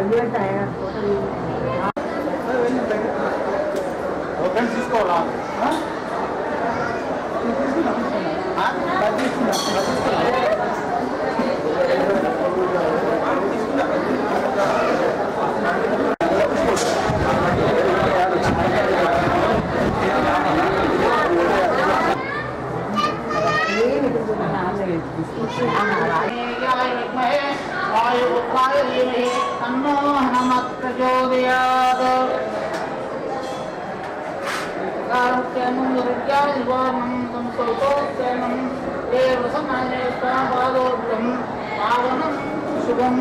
friends తీసుకోవాలా తన్నో హనుమత్ ప్రచోదయాత్ కారుణ్యమం విద్యాదివానం సంస్కృతోత్యమం దేవ సమానేస్తాపాదోత్తం పావనం శుభం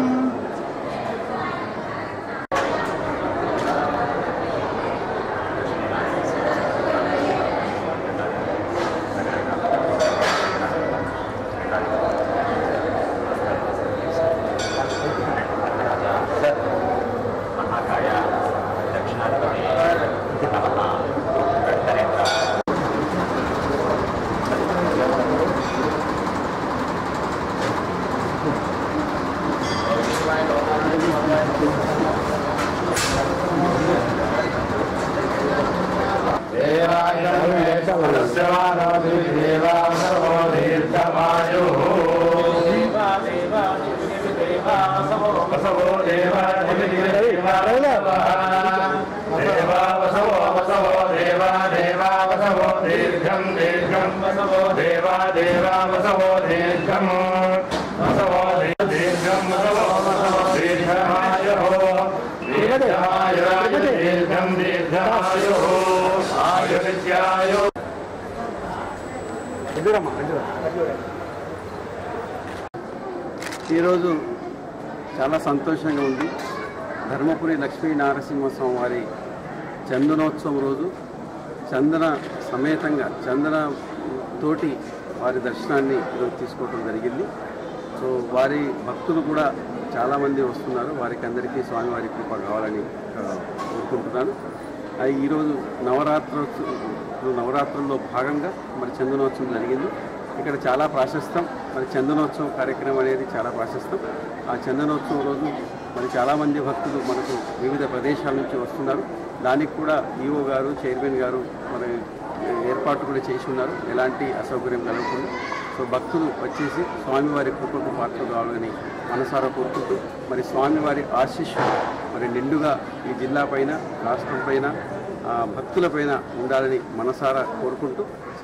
ఈరోజు చాలా సంతోషంగా ఉంది ధర్మపురి లక్ష్మీ నారసింహస్వామి వారి చందనోత్సవం రోజు చందన సమేతంగా చందన తోటి వారి దర్శనాన్ని ఈరోజు తీసుకోవడం జరిగింది సో వారి భక్తులు కూడా చాలామంది వస్తున్నారు వారికి అందరికీ స్వామివారి కృప కావాలని ఆ, కోరుకుంటున్నాను ఆ, ఈరోజు నవరాత్రోత్సవం నవరాత్రుల్లో భాగంగా మరి చందనోత్సవం జరిగింది ఇక్కడ చాలా ప్రాశస్తం మరి చందనోత్సవం కార్యక్రమం అనేది చాలా ప్రాశస్తం ఆ చందనోత్సవం రోజు మరి చాలామంది భక్తులు మనకు వివిధ ప్రదేశాల నుంచి వస్తున్నారు దానికి కూడా ఈఓ గారు చైర్మన్ గారు మరి ఏర్పాటు కూడా చేసి ఉన్నారు ఎలాంటి అసౌకర్యం కలగకుండా సో భక్తులు వచ్చేసి స్వామివారి కృపకు పాత్ర కావాలని మనసారా కోరుకుంటూ మరి స్వామివారి ఆశీస్సు మరి నిండుగా ఈ జిల్లా పైన రాష్ట్రం పైన ఆ, భక్తుల పైన ఉండాలని మనసారా కోరుకుంటూ